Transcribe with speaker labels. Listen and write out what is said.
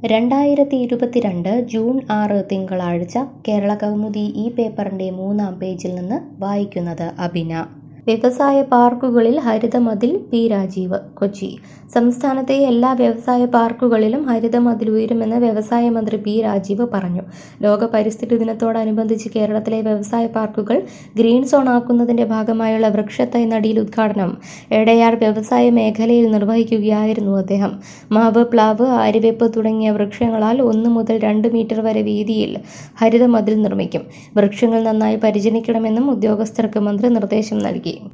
Speaker 1: രണ്ടായിരത്തി ഇരുപത്തിരണ്ട് ജൂൺ ആറ് തിങ്കളാഴ്ച കേരള കൗമുദി ഈ പേപ്പറിൻ്റെ മൂന്നാം പേജിൽ നിന്ന് വായിക്കുന്നത് അബിന വ്യവസായ പാർക്കുകളിൽ ഹരിതമതിൽ പി രാജീവ് കൊച്ചി സംസ്ഥാനത്തെ എല്ലാ വ്യവസായ പാർക്കുകളിലും ഹരിതമതിൽ ഉയരുമെന്ന് വ്യവസായ മന്ത്രി പി രാജീവ് പറഞ്ഞു ലോക പരിസ്ഥിതി ദിനത്തോടനുബന്ധിച്ച് കേരളത്തിലെ വ്യവസായ പാർക്കുകൾ ഗ്രീൻ സോൺ ആക്കുന്നതിന്റെ ഭാഗമായുള്ള വൃക്ഷത്തൈ നടീൽ ഉദ്ഘാടനം എടയാർ വ്യവസായ മേഖലയിൽ നിർവഹിക്കുകയായിരുന്നു അദ്ദേഹം മാവ് പ്ലാവ് ആര്യവേപ്പ് തുടങ്ങിയ വൃക്ഷങ്ങളാൽ ഒന്ന് മുതൽ രണ്ട് മീറ്റർ വരെ വീതിയിൽ ഹരിതമതിൽ നിർമ്മിക്കും വൃക്ഷങ്ങൾ നന്നായി പരിചരിക്കണമെന്നും ഉദ്യോഗസ്ഥർക്ക് മന്ത്രി നിർദ്ദേശം നൽകി